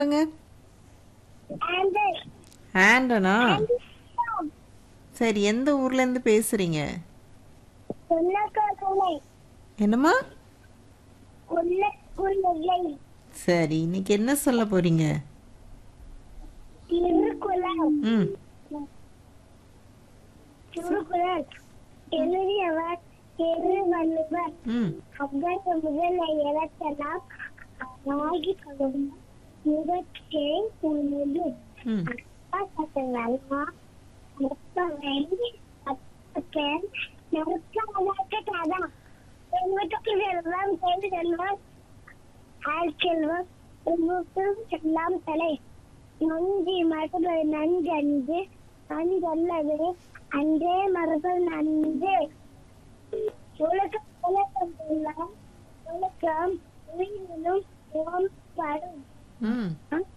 சொல்லுங்க ஆண்டர் ஆண்டனா சரி எந்த ஊர்ல இருந்து பேசுறீங்க சொன்னக்கலை என்னம்மா கொல்லக்குள்ளை சரி இன்னைக்கு என்ன சொல்ல போறீங்க திருக்குறள் ம் திருக்குறள் எழுதியவர் திருவள்ளுவர் ம் அவ்வளவு முதல் எழுத்தெல்லாம் ஆகி கொள்ளும் முகத்தே உள்ளது ம் அப்பா முப்பவை அப்பன் நெருக்கமாக எங்களுக்கு செல்வம் செய்து செல்வம் ஆள் செல்வம் உங்களுக்கும் செல்லாம் தலை நொஞ்சி மரபு நஞ்சன்று நஞ்சல்லது அன்றே மரபு நன்று உலகம் உலகம் எல்லாம் உலகம் உயிரினும் ஓம்படும் ம்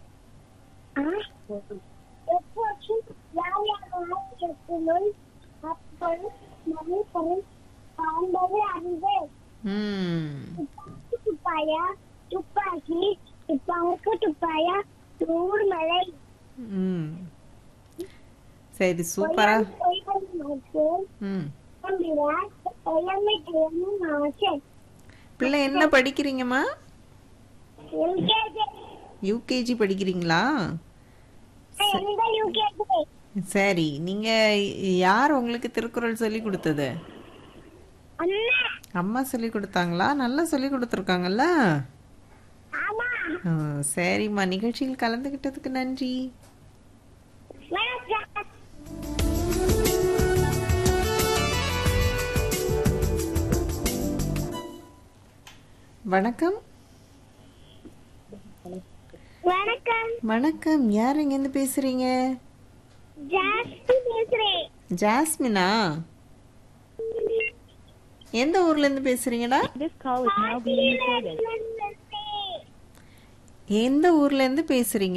எப்போதும் யார் யாராக இருக்கும்போது அப்பொழுது மனிதரும் காண்பது அறிவு ம் துப்பாக்கி துப்பாயா துப்பாக்கி துப்பாக்கு துப்பாயா நூறு மலை ம் சரி சூப்பரா பொய்கள் மற்றும் ம் நம்பினார் இளமை தேர்வும் ஆசை பிள்ளை என்ன படிக்கிறீங்கம்மா எல்கேஜி யூகேஜி படிக்கிறீங்களா எந்த யூகேஜி சரி நீங்க யார் உங்களுக்கு திருக்குறள் சொல்லி கொடுத்தது அண்ணா அம்மா சொல்லி கொடுத்தாங்களா நல்லா சொல்லி கொடுத்துருக்காங்கல்ல ஆமா ஆ, சரிம்மா நிகழ்ச்சியில் கலந்துக்கிட்டதுக்கு நன்றி வணக்கம் வணக்கம் வணக்கம் வணக்கம் யார் இங்கேருந்து பேசுறீங்க ஜாஸ்தி பேசுறேன் ஜாஸ்மினா எந்த ஊர்ல இருந்து பேசுறீங்கடா This call is now being recorded. எந்த ஊர்ல இருந்து பேசுறீங்க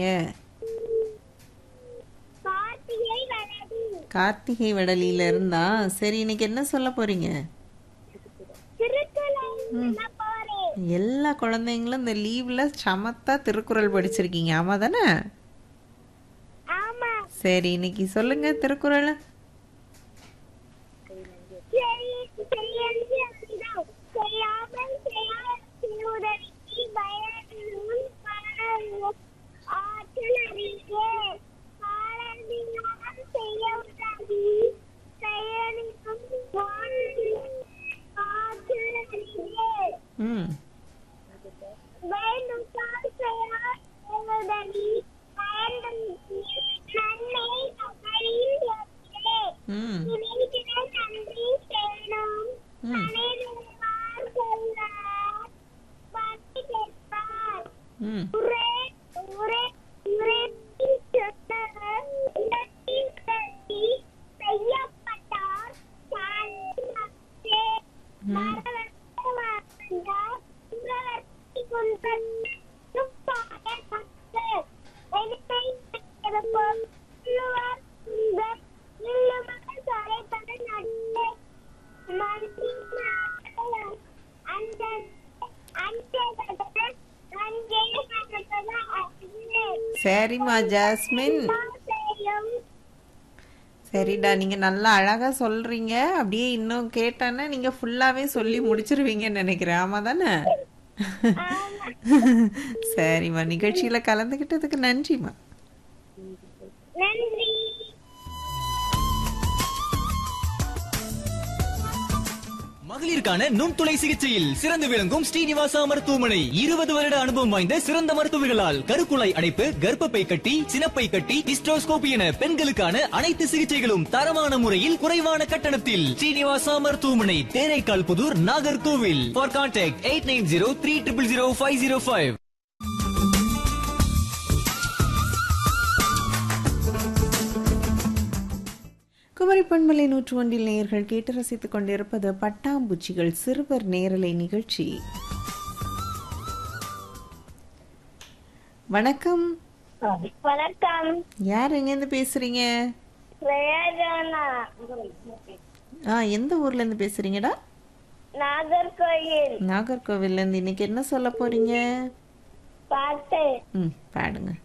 கார்த்திகை வலது கார்த்திகை வடலியில இருந்தா சரி இன்னைக்கு என்ன சொல்ல போறீங்க திருக்குறள் சொல்ல போறேன் எல்லா குழந்தைங்களும் இந்த லீவ்ல சமத்தா திருக்குறள் படிச்சிருக்கீங்க ஆமா தானே ஆமா சரி இன்னைக்கு சொல்லுங்க திருக்குறள் சரி செய்யறது அதுதான் செய்யாமல் செய்யாதற்கு பயனும் காரணம் ஆற்றல் அறிவே காலத்தினால் செய்ய உதவி செயலிக்கும் ஆற்றல் அறிவே ம் வேண்டும் செய்ய உதவி வேண்டும் நன்மை வகையில் இருக்கிறே ம் இணைகிற நன்றி செய்யணும் ம் அனைவருமார் சொல்லார் பக்தி கேட்பார் ம் உரே உரே உரே சொன்னார் உலகில் கல்வி செய்யப்பட்டார் சாந்தே மரவந்தார் உலகத்தை கொண்ட துப்பாக பத்து எளிமை எடுப்போம் உள்ளுவார் இந்த இல்லுமகள் சரைப்பட நட்டு மண்டி அந்த அந்த அங்கே சரிம்மா ஜாஸ்மின் சரிடா நீங்க நல்லா அழகா சொல்றீங்க அப்படியே இன்னும் கேட்டானா நீங்க ஃபுல்லாவே சொல்லி முடிச்சிருவீங்கன்னு நினைக்கிறேன் ஆமா தானே சரிம்மா நிகழ்ச்சியில கலந்துக்கிட்டதுக்கு நன்றிம்மா நன்றி மகளிருக்கான நுண்துளை சிகிச்சையில் சிறந்து விளங்கும் ஸ்ரீனிவாசா மருத்துவமனை இருபது வருட அனுபவம் வாய்ந்த சிறந்த மருத்துவர்களால் கருக்குழாய் அடைப்பு கர்ப்பப்பை கட்டி சினப்பை கட்டி ஹிஸ்டோஸ்கோபி என பெண்களுக்கான அனைத்து சிகிச்சைகளும் தரமான முறையில் குறைவான கட்டணத்தில் ஸ்ரீனிவாசா மருத்துவமனை Theraikal Pudur Nagercoil for contact eight nine zero three triple zero five zero five Kumari பண்பலை நூற்று ஒன்றில் நேயர்கள் கேட்டு ரசித்துக் கொண்டிருப்பது பட்டாம்பூச்சிகள் சிறுவர் நேரலை நிகழ்ச்சி வணக்கம் வணக்கம் யார் எங்கேருந்து பேசுறீங்க பிரயோஜனா ஆ எந்த ஊர்ல இருந்து பாட்டு ம் பாடுங்க